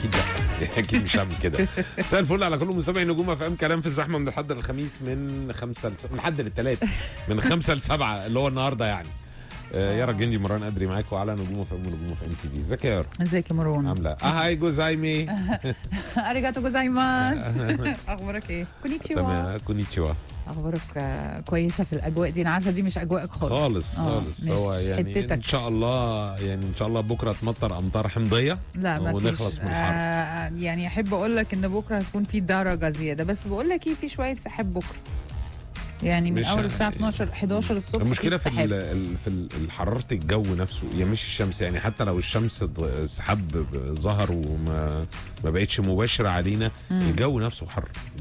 اكيد لا اكيد مش هعمل كده مساء الفل على كل مستمعي نجوم في ام كلام في الزحمه من الحد للخميس من خمسة لس... من الحد للثلاث من خمسة لسبعة اللي هو النهارده يعني آه، يارا الجندي مران قدري معاكم على نجوم في ام ونجوم في ام تي في ازيك يا يارا ازيك يا مروان عامله اه هاي جوزايمي اريجاتو جوزايماس اخبارك ايه كونيتشيوا تمام كونيتشوا اخبارك آه، كويسه في الاجواء دي انا عارفه دي مش اجواءك خالص خالص آه، خالص مش هو يعني ان حتتك شاء الله يعني ان شاء الله بكره تمطر امطار حمضيه لا ما ونخلص فيش من الحر. آه يعني احب اقول لك ان بكره هتكون في درجه زياده بس بقول لك ايه في شويه سحاب بكره يعني من مش اول ع- الساعه 12 11 الصبح المشكله في السحاب. ال- ال- في ال- حراره الجو نفسه يعني مش الشمس يعني حتى لو الشمس ض- السحاب ظهر وما ما بقتش مباشره علينا الجو نفسه حر